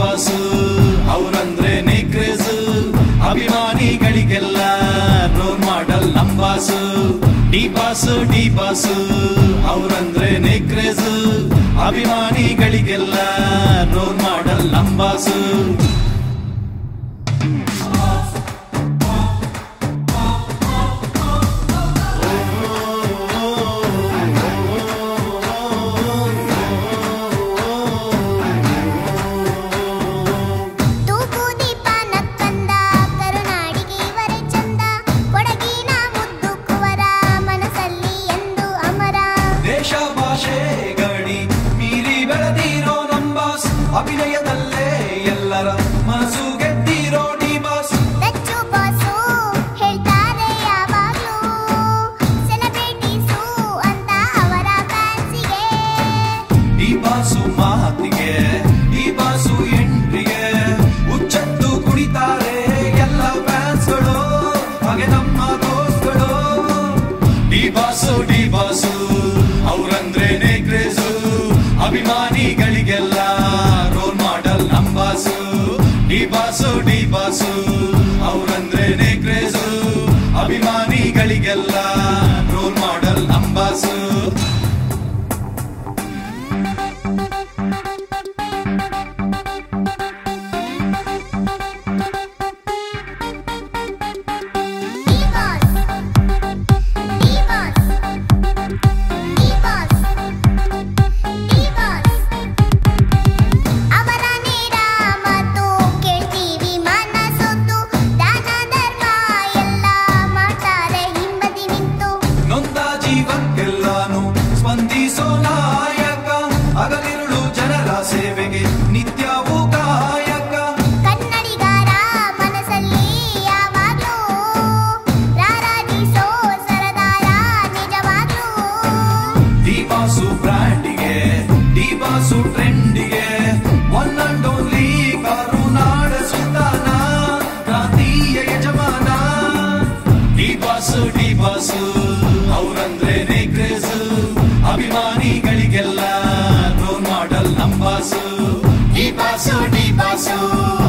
boss ಅವ್ರಂದ್ರೆ craze ಅಭಿಮಾನಿಗಳಿಗೆಲ್ಲ role model ನಂಬಾಸು ಡಿ ಬಾಸು ಡಿ ಬಾಸು ಅವ್ರಂದ್ರೆ ಕ್ರೇಜ್ ಅಭಿಮಾನಿಗಳಿಗೆಲ್ಲ ರೋಲ್ ಮಾಡಲ್ ನಂಬಾಸು ತೂಕು ದೀಪ ನಕ್ಕಂದ ಕರುನಾಡಿಗೆ ಇವರೇ ಚಂದ ಕೊಡಗಿನ ಮುದ್ದು ಕುವರ ಮನಸ್ಸಲ್ಲಿ ಎಂದು ಅಮರ ದೇಶ ಭಾಷೆ ಗಡಿ ಮೀರಿ ಬೆಳೆದಿರೋ ನಂಬಾಸ್ ಅಭಿನಯದಲ್ಲೇ ಎಲ್ಲರ ಮನಸ್ಸು ಗೆದ್ದಿರೋ ಡಿ ಬಾಸ್ ದಚ್ಚು ಬಾಸು ಹೇಳ್ತಾರೆ ಯಾವಾಗ್ಲೂ ಸೆಲೆಬ್ರಿಟೀಸು ಅಂತ ಅವರ ಫ್ಯಾನ್ಸಿಗೆ ಡಿ ಬಾಸು ಮಾತಿಗೆ ಡಿ ಬಾಸು ಎಂಟ್ರಿಗೆ ಉಚ್ಚತ್ತು ಕುಡಿತಾರೆ ಎಲ್ಲ ಫ್ಯಾನ್ಸ್ಗಳು ಹಾಗೆ ನಮ್ಮ ದೋಸ್ತ್ಗಳು ಡಿ ಬಾಸು ಡಿ ಬಾಸು ಅವ್ರಂದ್ರೇನೆ ಕ್ರೇಜು ಅಭಿಮಾನಿಗಳಿಗೆಲ್ಲ ರೋಲ್ ಮಾಡಲ್ ನಂಬಾಸು ಡಿ ಬಾಸು ಡಿ ಬಾಸು ಅವ್ರಂದ್ರೇನೆ ಕ್ರೇಜು ಅಭಿಮಾನಿಗಳಿಗೆಲ್ಲ ರೋಲ್ ಮಾಡಲ್ ನಂಬಾಸು D boss D boss D boss D boss ಅವರ ನೇರ ಮಾತು ಕೇಳ್ತೀವಿ ಮನಸೊತ್ತು ದಾನ ಧರ್ಮ ಎಲ್ಲ ಮಾಡ್ತಾರೆ ಹಿಂಬದಿ ನಿಂತು ನೊಂದ ಜೀವಕ್ಕೆಲ್ಲಾನು ಸ್ಪಂದಿಸೋ ನಾಯಕ ಹಗಲಿರುಳು ಜನರ ಸೇವೆಗೆ ನಿತ್ಯವೂ ಕಾಯಕ ಕನ್ನಡಿಗರ ಮನಸ್ಸಲ್ಲಿ ಯಾವಾಗ್ಲೂ ರಾರಾಜಿಸೋ ಸರದಾರ ನಿಜವಾಗ್ಲೂ ಡಿಬಾಸು ಬ್ರ್ಯಾಂಡಿಗೆ ಡಿಬಾಸು ಟ್ರೆಂಡಿಗೆ ಒನ್ ಅಂಡ್ ಓನ್ಲಿ ಕರುನಾಡ ಸುಲ್ತಾನ ಕ್ರಾಂತಿಯ ಯಜಮಾನ ಡಿಬಾಸು ಡಿಬಾಸು ಅವ್ರಂದ್ರೇನೆ ಕ್ರೇಜ್ ಅಭಿಮಾನಿಗಳಿಗೆಲ್ಲ ರೋಲ್ ಮಾಡಲ್ ನಂಬಾಸು ಡಿಬಾಸು ಡಿಬಾಸು